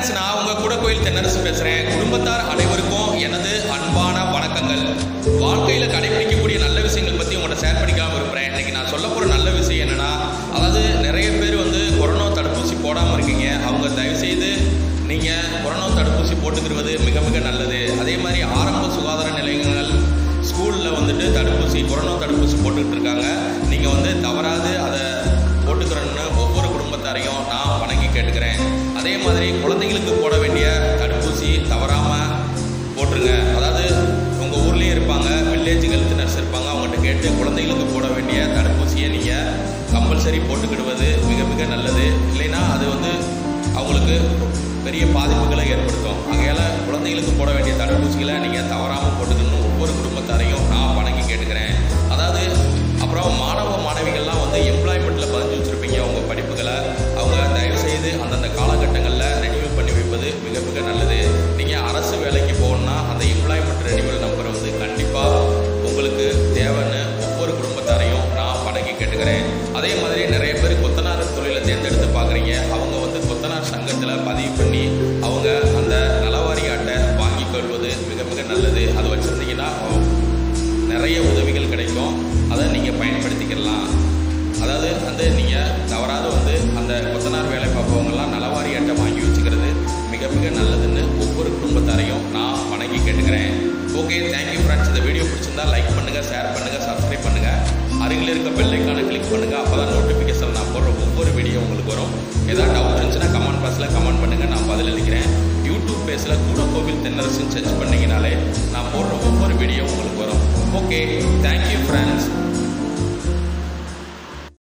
friends நான் உங்க கூட கோயில் தென்னரசு பேசுறேன் குடும்பத்தார் அனைவருக்கும் எனது அன்பான வணக்கங்கள் வாழ்க்கையில கடைபிடிக்கக்கூடிய நல்ல விஷயங்கள் பத்தி உங்கள்கிட்ட ஷேர் பண்ணிக்கலாம் விரும்புறேன் இன்னைக்கு நான் சொல்ல போற நல்ல விஷயம் என்னன்னா அதாவது நிறைய பேர் வந்து கொரோனா தடுப்பூசி போடாம இருக்கீங்க அவங்க தயவு செய்து நீங்க கொரோனா தடுப்பூசி போட்டுக்கிறது மிக மிக நல்லது அதே மாதிரி ஆரம்ப சுகாதார நிலையங்கள் ஸ்கூலில் வந்துட்டு தடுப்பூசி கொரோனா தடுப்பூசி போட்டுக்கிட்டு இருக்காங்க நீங்கள் வந்து தவறாது அதை போட்டுக்கிறோன்னு ஒவ்வொரு குடும்பத்தாரையும் நான் வணங்கி கேட்டுக்கிறேன் அதே மாதிரி குழந்தைங்களுக்கு போட வேண்டிய தடுப்பூசி தவறாமல் போட்டுருங்க அதாவது உங்கள் ஊர்லேயும் இருப்பாங்க வில்லேஜ் ஹெல்த் நர்ஸ் இருப்பாங்க அவங்ககிட்ட கேட்டு குழந்தைங்களுக்கு போட வேண்டிய தடுப்பூசியை நீங்கள் கம்பல்சரி போட்டுக்கிடுவது மிக மிக நல்லது இல்லைன்னா அது வந்து அவங்களுக்கு பெரிய பாதிப்புகளை ஏற்படுத்தும் ஆகையால் குழந்தைகளுக்கு போட வேண்டிய தடுப்பூசிகளை நீங்கள் தவறாமல் போட்டுக்கணும் ஒவ்வொரு குடும்பத்தாரையும் நான் வணங்கி கேட்டுக்கிறேன் அதாவது அப்புறம் மாணவ மாணவிகள்லாம் வந்து எம்ப்ளாய்மெண்ட்டில் பதிஞ்சு வச்சுருப்பீங்க உங்கள் படிப்புகளை அவங்க தயவு செய்து அந்தந்த காலகட்டங்களில் ரெனியூவல் பண்ணி வைப்பது மிக மிக நல்லது நீங்கள் அரசு வேலைக்கு போகணுன்னா அந்த எம்ப்ளாய்மெண்ட் ரெனியூவல் நம்பர் வந்து கண்டிப்பாக உங்களுக்கு தேவைன்னு ஒவ்வொரு குடும்பத்தாரையும் நான் வணங்கி கேட்டுக்கிறேன் அதே மாதிரி நிறைய பேர் கொத்தனார் தொழிலை தேர்ந்தெடுத்து பார்க்குறீங்க அவங்க வந்து கொத்தனார் சங்கத்தில் பதிவு பண்ணி அவங்க அந்த நலவாரி அட்டை வாங்கி கொள்வது மிக மிக நல்லது அது வச்சுருந்தீங்கன்னா நிறைய உதவிகள் கிடைக்கும் அதை நீங்கள் பயன்படுத்திக்கலாம் அதாவது வந்து நீங்கள் தவறாத வந்து அந்த கொத்தனார் வேலை பார்ப்பவங்கெல்லாம் நலவாரி அட்டை வாங்கி வச்சுக்கிறது மிக மிக நல்லதுன்னு ஒவ்வொரு குடும்பத்தாரையும் நான் வணங்கி கேட்டுக்கிறேன் ஓகே தேங்க்யூ ஃப்ரெண்ட்ஸ் இந்த வீடியோ பிடிச்சிருந்தா லைக் பண்ணுங்கள் ஷேர் பண்ணுங்கள் சப்ஸ்கிரைப் பண்ணுங்கள் அருகில் இருக்க பெல் ஐக்கானை கிளிக் பண்ணுங்கள் அப்போ தான் நோட்டிஃபிகேஷன் நான் போடுற ஒவ்வொரு வீடியோ உங்களுக்கு வரும் ஏதாவது டவுட் இருந்துச்சுன்னா கமெண்ட் பாக்ஸில் கமெண்ட் பண்ணுங்கள் நான் பதில் அளிக்கிறேன் யூடியூப் பேஜில் கூட கோவில் தென்னரசுன்னு சர்ச் பண்ணிங்கனாலே நான் போடுற ஒவ்வொரு வீடியோ உங்களுக்கு வரும் ஓகே தேங்க்யூ ஃப்ரெண்ட்ஸ்